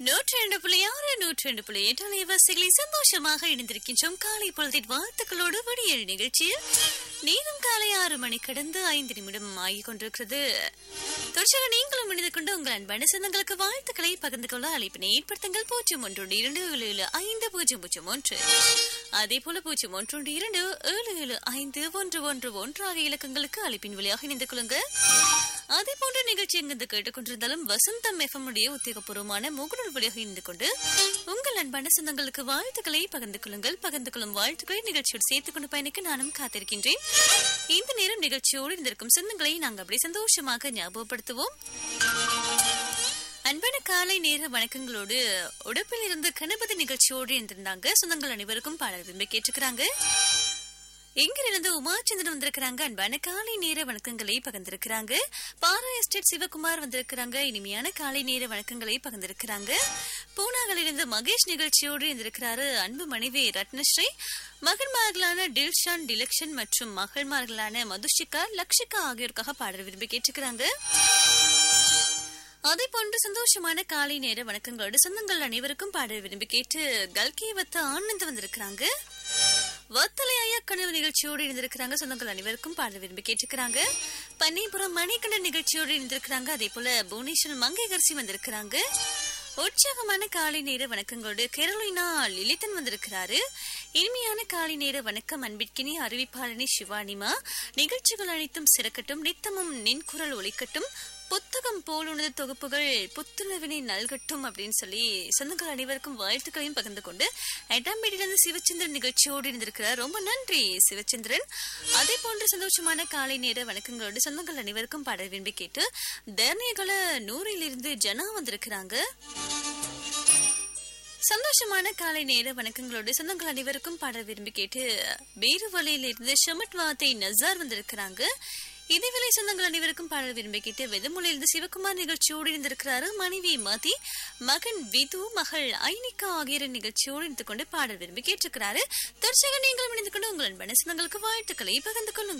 நூற்றி ரெண்டு புள்ளி ஆறு நூற்றி ரெண்டு புள்ளி எட்டு அலைவாசிகளை சந்தோஷமாக இணைந்திருக்கின்றோம் காலை பொழுதின் வாழ்த்துக்களோடு விடியல் நிகழ்ச்சியில் நேரம் காலை ஆறு மணி கடந்து ஐந்து நிமிடம் ஆகிக் கொண்டிருக்கிறது தொடர்ச்சியாக நீங்களும் இணைந்து கொண்டு உங்கள் அன்பான சொந்தங்களுக்கு வாழ்த்துக்களை பகிர்ந்து கொள்ள அழைப்பினை ஏற்படுத்துங்கள் பூஜ்ஜியம் ஒன்று இரண்டு ஏழு ஏழு ஐந்து பூஜ்ஜியம் பூஜ்ஜியம் ஒன்று அதே போல பூஜ்ஜியம் ஒன்று இரண்டு ஏழு ஏழு ஐந்து ஒன்று ஒன்று ஒன்று ஆகிய இலக்கங்களுக்கு அழைப்பின் வழியாக இணைந்து கொள்ளுங்கள் அதே போன்ற நிகழ்ச்சி எங்கிருந்து கேட்டுக்கொண்டிருந்தாலும் வசந்தம் எஃப்எம் உடைய உத்தியோகபூர்வமான முகநூல் வழியாக இணைந்து கொண்டு உங்கள் அன்பான சொந்தங்களுக்கு வாழ்த்துக்களை பகிர்ந்து கொள்ளுங்கள் பகிர்ந்து கொள்ளும் வாழ்த்துக்களை நிகழ்ச்சியோடு சேர்த்துக் கொண்டு பயணிக்க நானும் காத்திருக்கின்றேன் இந்த நேரம் நிகழ்ச்சியோடு இருந்திருக்கும் சொந்தங்களை நாங்கள் அப்படியே சந்தோஷமாக ஞாபகப்படுத்துவோம் அன்பான காலை நேர வணக்கங்களோடு உடப்பில் இருந்து கணபதி நிகழ்ச்சியோடு இருந்திருந்தாங்க சொந்தங்கள் அனைவருக்கும் பாடல் விரும்பி கேட்டுக்கிறாங்க எங்கிருந்து உமாச்சந்திரன் வந்திருக்கிறாங்க அன்பான காலை நேர வணக்கங்களை பகிர்ந்திருக்கிறாங்க பாரா எஸ்டேட் சிவகுமார் வந்திருக்கிறாங்க இனிமையான காலை நேர வணக்கங்களை பகிர்ந்திருக்கிறாங்க பூனாகளிலிருந்து மகேஷ் நிகழ்ச்சியோடு இருந்திருக்கிறாரு அன்பு மனைவி ரத்னஸ்ரீ மகன்மார்களான டில்ஷான் டிலக்ஷன் மற்றும் மகள்மார்களான மதுஷிகா லக்ஷிகா ஆகியோருக்காக பாடல் விரும்பி கேட்டுக்கிறாங்க அதே போன்று சந்தோஷமான காலை நேர வணக்கங்களோடு சொந்தங்கள் அனைவருக்கும் பாடல் விரும்பி கேட்டு கல்கேவத்த ஆனந்த் வந்திருக்கிறாங்க வத்தலை ஐயா கனவு நிகழ்ச்சியோடு இருந்திருக்கிறாங்க சொந்தங்கள் அனைவருக்கும் பாடல் விரும்பி கேட்டுக்கிறாங்க பன்னிபுரம் மணிகண்டன் நிகழ்ச்சியோடு இருந்திருக்கிறாங்க அதே போல புவனேஸ்வர் மங்கைகரிசி வந்திருக்கிறாங்க உற்சாகமான காலை நேர வணக்கங்களோடு கேரளினா லிலிதன் வந்திருக்கிறாரு இனிமையான காலை நேர வணக்கம் அன்பிற்கினி அறிவிப்பாளனி சிவானிமா நிகழ்ச்சிகள் அனைத்தும் சிறக்கட்டும் நித்தமும் நின்குரல் ஒலிக்கட்டும் புத்தகம் போலுணது தொகுப்புகள் புத்துணர்வினை நல்கட்டும் அப்படின்னு சொல்லி சொந்தங்கள் அனைவருக்கும் வாழ்த்துக்களையும் பகிர்ந்து கொண்டு எட்டாம்பேட்டிலிருந்து சிவச்சந்திரன் நிகழ்ச்சியோடு இருந்திருக்கிறார் ரொம்ப நன்றி சிவச்சந்திரன் அதே போன்ற சந்தோஷமான காலை நேர வணக்கங்களோடு சொந்தங்கள் அனைவருக்கும் பாடல் விரும்பி கேட்டு தர்ணியகள நூறிலிருந்து ஜனா வந்திருக்கிறாங்க சந்தோஷமான காலை நேர வணக்கங்களோடு சொந்தங்கள் அனைவருக்கும் பாடல் விரும்பி கேட்டு பேருவலையிலிருந்து ஷமட் வாத்தை நசார் வந்திருக்கிறாங்க இதேவேளை சொந்தங்கள் அனைவருக்கும் பாடல் விரும்பி கேட்டு வெதமுலையிலிருந்து சிவகுமார் நிகழ்ச்சியோடு இருந்திருக்கிறாரு மனைவி மதி மகன் விது மகள் ஐனிகா ஆகியோர் நிகழ்ச்சியோடு இருந்து கொண்டு பாடல் விரும்பி கேட்டிருக்கிறாரு தற்சக நீங்களும் இணைந்து கொண்டு உங்கள் அன்பான சொந்தங்களுக்கு வாழ்த்துக்களை பகிர்ந்து கொள்ளுங்கள்